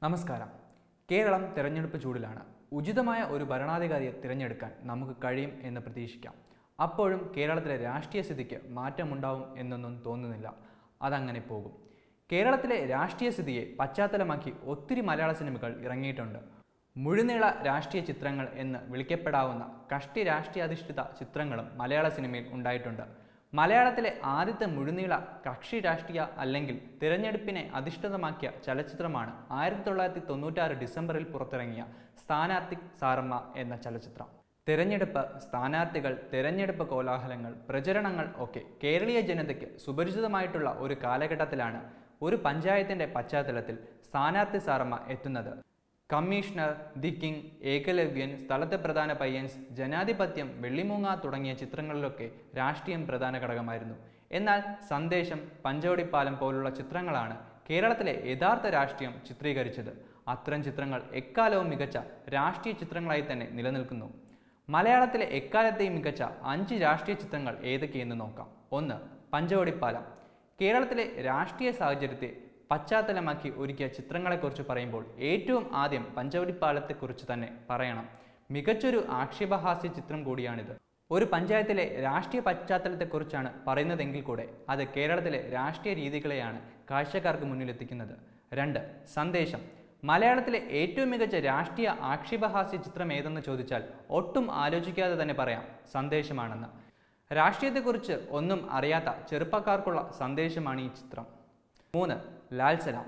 നമസ്കാരം കേരളം തിരഞ്ഞെടുപ്പ് ചൂടിലാണ് ഉചിതമായ ഒരു ഭരണാധികാരിയെ തിരഞ്ഞെടുക്കാൻ നമുക്ക് കഴിയും എന്ന് പ്രതീക്ഷിക്കാം അപ്പോഴും കേരളത്തിലെ രാഷ്ട്രീയ സ്ഥിതിക്ക് മാറ്റമുണ്ടാവും എന്നൊന്നും തോന്നുന്നില്ല അതങ്ങനെ പോകും കേരളത്തിലെ രാഷ്ട്രീയ സ്ഥിതിയെ പശ്ചാത്തലമാക്കി ഒത്തിരി മലയാള സിനിമകൾ ഇറങ്ങിയിട്ടുണ്ട് മുഴുനീള രാഷ്ട്രീയ ചിത്രങ്ങൾ എന്ന് വിളിക്കപ്പെടാവുന്ന കഷ്ടി രാഷ്ട്രീയാധിഷ്ഠിത ചിത്രങ്ങളും മലയാള സിനിമയിൽ ഉണ്ടായിട്ടുണ്ട് മലയാളത്തിലെ ആദ്യത്തെ മുഴുനീള കക്ഷി രാഷ്ട്രീയ അല്ലെങ്കിൽ തിരഞ്ഞെടുപ്പിനെ അധിഷ്ഠിതമാക്കിയ ചലച്ചിത്രമാണ് ആയിരത്തി തൊള്ളായിരത്തി തൊണ്ണൂറ്റാറ് ഡിസംബറിൽ പുറത്തിറങ്ങിയ സ്ഥാനാർത്ഥി സാറമ്മ എന്ന ചലച്ചിത്രം തിരഞ്ഞെടുപ്പ് സ്ഥാനാർത്ഥികൾ തിരഞ്ഞെടുപ്പ് കോലാഹലങ്ങൾ പ്രചരണങ്ങൾ ഒക്കെ കേരളീയ ജനതയ്ക്ക് സുപരിചിതമായിട്ടുള്ള ഒരു കാലഘട്ടത്തിലാണ് ഒരു പഞ്ചായത്തിന്റെ പശ്ചാത്തലത്തിൽ സ്ഥാനാർത്ഥി സാറമ്മ എത്തുന്നത് കമ്മീഷണർ ദി കിങ് ഏകലവ്യൻ സ്ഥലത്തെ പ്രധാന പയ്യൻസ് ജനാധിപത്യം വെള്ളിമൂങ്ങ തുടങ്ങിയ ചിത്രങ്ങളിലൊക്കെ രാഷ്ട്രീയം പ്രധാന ഘടകമായിരുന്നു എന്നാൽ സന്ദേശം പഞ്ചവടിപ്പാലം പോലുള്ള ചിത്രങ്ങളാണ് കേരളത്തിലെ യഥാർത്ഥ രാഷ്ട്രീയം ചിത്രീകരിച്ചത് അത്തരം ചിത്രങ്ങൾ എക്കാലവും മികച്ച രാഷ്ട്രീയ ചിത്രങ്ങളായി തന്നെ നിലനിൽക്കുന്നു മലയാളത്തിലെ എക്കാലത്തെയും മികച്ച അഞ്ച് രാഷ്ട്രീയ ചിത്രങ്ങൾ ഏതൊക്കെയെന്ന് നോക്കാം ഒന്ന് പഞ്ചവടിപ്പാലം കേരളത്തിലെ രാഷ്ട്രീയ സാഹചര്യത്തെ പശ്ചാത്തലമാക്കി ഒരുക്കിയ ചിത്രങ്ങളെക്കുറിച്ച് പറയുമ്പോൾ ഏറ്റവും ആദ്യം പഞ്ചവടിപ്പാലത്തെക്കുറിച്ച് തന്നെ പറയണം മികച്ചൊരു ആക്ഷേപഹാസ്യ ചിത്രം കൂടിയാണിത് ഒരു പഞ്ചായത്തിലെ രാഷ്ട്രീയ പശ്ചാത്തലത്തെക്കുറിച്ചാണ് പറയുന്നതെങ്കിൽ കൂടെ അത് കേരളത്തിലെ രാഷ്ട്രീയ രീതികളെയാണ് കാഴ്ചക്കാർക്ക് മുന്നിലെത്തിക്കുന്നത് രണ്ട് സന്ദേശം മലയാളത്തിലെ ഏറ്റവും മികച്ച രാഷ്ട്രീയ ആക്ഷേപഹാസ്യ ചിത്രം ഏതെന്ന് ചോദിച്ചാൽ ഒട്ടും ആലോചിക്കാതെ തന്നെ പറയാം സന്ദേശമാണെന്ന് രാഷ്ട്രീയത്തെക്കുറിച്ച് ഒന്നും അറിയാത്ത ചെറുപ്പക്കാർക്കുള്ള സന്ദേശമാണ് ഈ ചിത്രം മൂന്ന് ലാൽ സലാം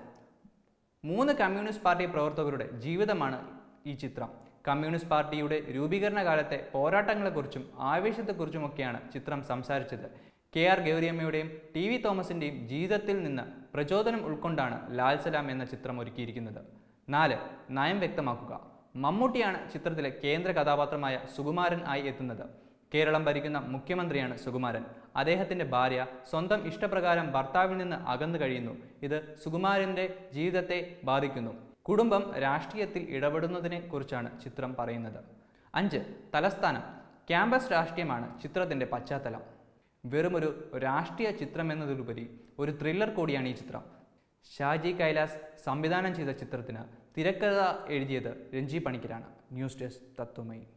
മൂന്ന് കമ്മ്യൂണിസ്റ്റ് പാർട്ടി പ്രവർത്തകരുടെ ജീവിതമാണ് ഈ ചിത്രം കമ്മ്യൂണിസ്റ്റ് പാർട്ടിയുടെ രൂപീകരണ കാലത്തെ പോരാട്ടങ്ങളെക്കുറിച്ചും ആവേശത്തെക്കുറിച്ചുമൊക്കെയാണ് ചിത്രം സംസാരിച്ചത് കെ ആർ ഗൗരിയമ്മയുടെയും ടി വി തോമസിൻ്റെയും ജീവിതത്തിൽ നിന്ന് പ്രചോദനം ഉൾക്കൊണ്ടാണ് ലാൽ സലാം എന്ന ചിത്രം ഒരുക്കിയിരിക്കുന്നത് നാല് നയം വ്യക്തമാക്കുക മമ്മൂട്ടിയാണ് ചിത്രത്തിലെ കേന്ദ്ര കഥാപാത്രമായ സുകുമാരൻ ആയി എത്തുന്നത് കേരളം ഭരിക്കുന്ന മുഖ്യമന്ത്രിയാണ് സുകുമാരൻ അദ്ദേഹത്തിന്റെ ഭാര്യ സ്വന്തം ഇഷ്ടപ്രകാരം ഭർത്താവിൽ നിന്ന് അകന്നു കഴിയുന്നു ഇത് സുകുമാരന്റെ ജീവിതത്തെ ബാധിക്കുന്നു കുടുംബം രാഷ്ട്രീയത്തിൽ ഇടപെടുന്നതിനെ കുറിച്ചാണ് ചിത്രം പറയുന്നത് അഞ്ച് തലസ്ഥാനം ക്യാമ്പസ് രാഷ്ട്രീയമാണ് ചിത്രത്തിന്റെ പശ്ചാത്തലം വെറുമൊരു രാഷ്ട്രീയ ചിത്രം എന്നതിലുപരി ഒരു ത്രില്ലർ കൂടിയാണ് ഈ ചിത്രം ഷാജി കൈലാസ് സംവിധാനം ചെയ്ത ചിത്രത്തിന് തിരക്കഥ എഴുതിയത് രഞ്ജി പണിക്കരാണ് ന്യൂസ് ഡെസ്ക് തത്വമയി